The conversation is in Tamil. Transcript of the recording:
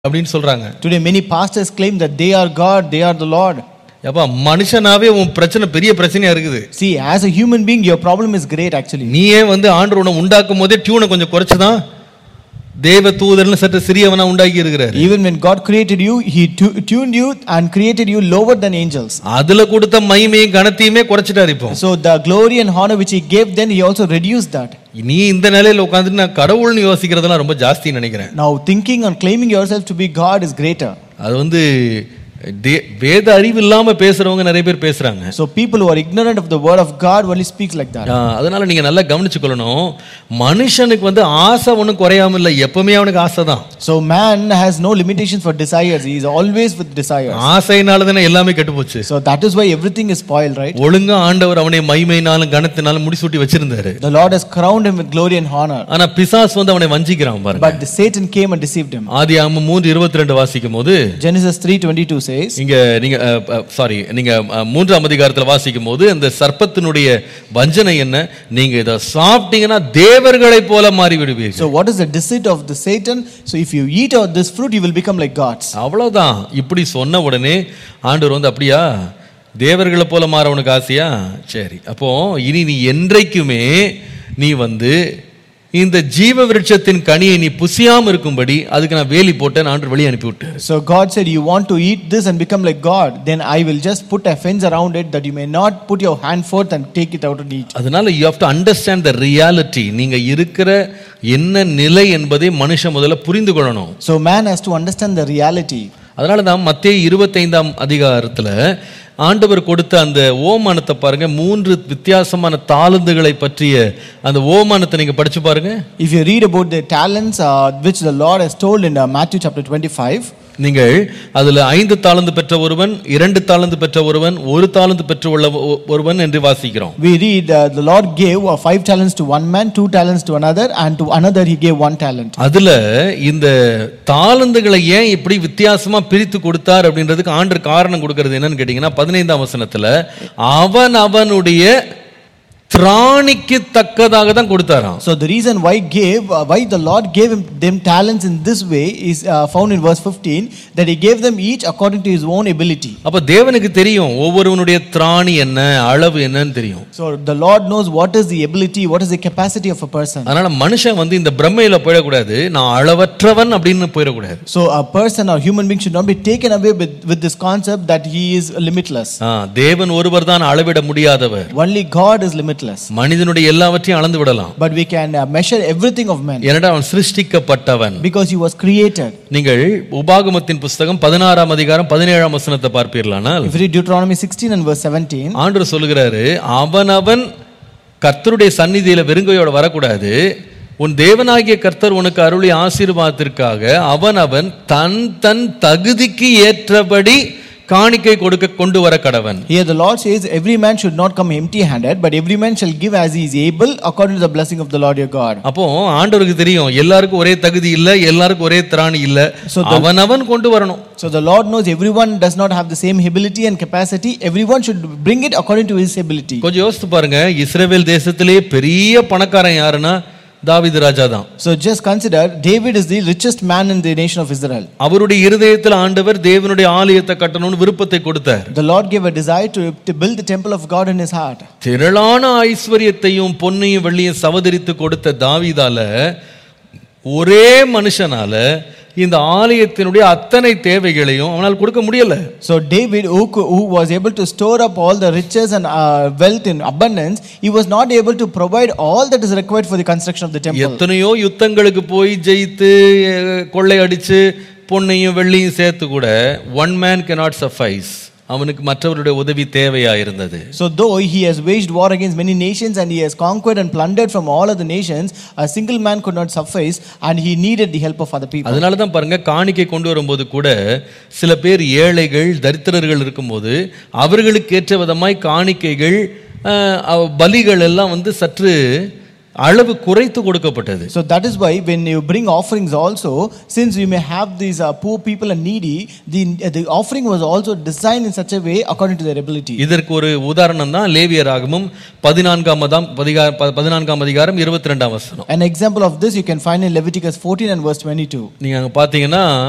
அப்படின்னு சொல்றாங்க Today, many pastors claim that they are God, they are the Lord. அப்பா மனுஷனாவே உன் பிரச்சனை பெரிய பிரச்சனையா இருக்குது See, as a human being, your problem is great actually. நீயே வந்து ஆண்டு உன்னை உண்டாக்கும் போதே டியூனை கொஞ்சம் குறைச்சுதான் தேவ தூதர்னு சற்று சிறியவனா உண்டாக்கி இருக்கிறாரு Even when God created you, He tu- tuned you and created you lower than angels. அதுல கொடுத்த மகிமையும் கனத்தையுமே குறைச்சிட்டாரு இப்போ So, the glory and honor which He gave, then He also reduced that. நீ இந்த நிலையில உட்காந்துட்டு நான் கடவுள்னு யோசிக்கிறதெல்லாம் ரொம்ப ஜாஸ்தின்னு நினைக்கிறேன் Now, thinking and claiming yourself to be God is greater. அது வந்து தே- வேத அறிவு இல்லாம பேசுறவங்க நிறைய பேர் பேசுறாங்க So, people who are ignorant of the word of God only speak like that. ஆ, அதனால நீங்க நல்லா கவனிச்சுக்கொள்ளணும் மனுஷனுக்கு வந்து ஆசை ஒன்றும் குறையாம இல்லை எப்பவுமே அவனுக்கு ஆசை தான் So, man has no limitations for desires. He is always with desires. ஆசைனால தானே எல்லாமே கெட்டு போச்சு So, that is why everything is spoiled, right? ஒழுங்கா ஆண்டவர் அவனை மகிமையினாலும் கனத்தினாலும் முடிசூட்டி வச்சிருந்தாரு The Lord has crowned him with glory and honor. ஆனா பிசாஸ் வந்து அவனை வஞ்சிக்கிறான் பாருங்க But the Satan came and deceived him. ஆதி ஆம மூன்று இருபத்தி ரெண்டு வாசிக்கும் போது Genesis 3:22 says, இங்க நீங்க சாரி நீங்க அஹ், மூன்றாம் அதிகாரத்துல வாசிக்கும் போது அந்த சர்ப்பத்தினுடைய வஞ்சனை என்ன நீங்க இதை சாப்பிட்டீங்கன்னா தேவர்களைப் போல மாறி விடுவீர்கள் So, what is the deceit of the Satan? So, if you eat of this fruit, you will become like gods. அவ்வளவுதான் இப்படி சொன்ன உடனே ஆண்டவர் வந்து அப்படியா தேவர்களை போல மாற உனக்கு ஆசையா சரி அப்போ இனி நீ என்றைக்குமே நீ வந்து இந்த ஜீவ விருட்சத்தின் கனியை நீ புசியாம இருக்கும்படி அதுக்கு நான் வேலி போட்டேன் ஆண்டவர் வெளியே அனுப்பி விட்டாரு So, God said, You want to eat this and become like God, then I will just put a fence around it that you may not put your hand forth and take it out and eat. அதனால you have to understand the reality நீங்க இருக்கிற என்ன நிலை என்பதை மனுஷன் முதல்ல புரிந்து கொள்ளணும் So, man has to understand the reality. அதனால தான் மத்திய இருபத்தைந்தாம் அதிகாரத்துல ஆண்டவர் கொடுத்த அந்த ஓமானத்தை பாருங்க மூன்று வித்தியாசமான தாளந்துகளை பற்றிய அந்த ஓமானத்தை நீங்க படிச்சு பாருங்க If you read about the talents uh, which the Lord has told in uh, Matthew chapter 25, நீங்கள் அதுல ஐந்து தாளந்து பெற்ற ஒருவன் இரண்டு தாளந்து பெற்ற ஒருவன் ஒரு தாளந்து பெற்ற உள்ள ஒ- ஒருவன் என்று வாசிக்கிறோம் we read uh, the Lord gave uh, five talents to one man, two talents to another, and to another he gave one talent. அதுல இந்த தாளந்துகளை ஏன் இப்படி வித்தியாசமா பிரித்து கொடுத்தார் அப்படின்றதுக்கு ஆண்டர் காரணம் கொடுக்கிறது என்னன்னு கேட்டீங்கன்னா பதினைந்தாம் வசனத்துல அவன் அவனுடைய திராணிக்கு தக்கதாக தான் கொடுத்தாராம் So the reason why gave uh, why the Lord gave him them talents in this way is uh, found in verse 15 that he gave them each according to his own ability. அப்ப தேவனுக்கு தெரியும் ஒவ்வொருவனுடைய திராணி என்ன அளவு என்னன்னு தெரியும் So the Lord knows what is the ability, what is the capacity of a person. அதனால மனுஷன் வந்து இந்த பிரம்மையில போயிடக்கூடாது நான் அளவற்றவன் அப்படின்னு போயிடக்கூடாது So a person or human being should not be taken away with, with this concept that he is limitless. ஆ, தேவன் ஒருவர் தான் அளவிட முடியாதவர் Only God is limitless. மனிதனுடைய எல்லாவற்றையும் அளந்து விடலாம் But we can uh, measure everything of man ஏனடா அவன் சிருஷ்டிக்கப்பட்டவன் because he was created. நீங்கள் உபாகமத்தின் புஸ்தகம் பதினாறாம் அதிகாரம் பதினேழாம் வசனத்தை பார்ப்பீர்களானால் If you read Deuteronomy 16 and verse 17, ஆண்டவர் சொல்லுகிறாரு அவனவன் கர்த்தருடைய சந்நிதியில வெறுங்கையோட வரக்கூடாது உன் தேவனாகிய கர்த்தர் உனக்கு அருளி ஆசீர்வாதத்திற்காக அவனவன் தன் தன் தகுதிக்கு ஏற்றபடி காணிக்கை கொடுக்க கொண்டு வர கடவன் here the Lord says, Every man should not come empty handed, but every man shall give as he is able according to the blessing of the Lord your God. அப்போ ஆண்டவருக்கு தெரியும் எல்லாருக்கும் ஒரே தகுதி இல்ல எல்லாருக்கும் ஒரே திராணி இல்ல So the- அவனவன் கொண்டு வரணும் So the Lord knows everyone does not have the same ability and capacity. Everyone should bring it according to his ability. கொஞ்சம் யோசித்து பாருங்க இஸ்ரவேல் தேசத்திலே பெரிய பணக்காரன் யாருன்னா தாவீது ராஜா தான் So just consider David is the richest man in the nation of Israel. அவருடைய இருதயத்தில் ஆண்டவர் தேவனுடைய ஆலயத்தை கட்டணும்னு விருப்பத்தை கொடுத்தார் The Lord gave a desire to, to build the temple of God in his heart. திரளான ஐஸ்வர்யத்தையும் பொன்னையும் வெள்ளியும் சவதரித்து கொடுத்த தாவீதால ஒரே மனுஷனால இந்த ஆலயத்தினுடைய அத்தனை தேவைகளையும் அவனால் கொடுக்க முடியல So David, who, co- who was able to store up all the riches and uh, wealth in abundance, he was not able to provide all that is required for the construction of the temple. எத்தனையோ யுத்தங்களுக்கு போய் ஜெயித்து அஹ், கொள்ளையடிச்சு பொன்னையும் வெள்ளியும் சேர்த்து கூட ஒன் மேன் cannot suffice அவனுக்கு மற்றவருடைய உதவி தேவையா இருந்தது So though he has waged war against many nations and he has conquered and plundered from all other nations, a single man could not suffice and he needed the help of other people. அதனால தான் பாருங்க காணிக்கை கொண்டு வரும்போது கூட சில பேர் ஏழைகள் தரித்திரர்கள் இருக்கும்போது அவர்களுக்கு ஏற்ற விதமாய் காணிக்கைகள் அஹ், அவ- பலிகள் எல்லாம் வந்து சற்று அளவு குறைத்து கொடுக்கப்பட்டது So that is why when you bring offerings also, since you may have these uh, poor people and needy, the, the offering was also designed in such a way according to their ability. இதற்கு ஒரு உதாரணம் தான் லேவியராகமும் பதினான்காம் அதாம் பதிகா- ப- பதினான்காம் அதிகாரம் இருபத்தி ரெண்டாம் வசனம் An example of this you can find in Leviticus 14 and verse 22. நீங்க அங்க பாத்தீங்கன்னா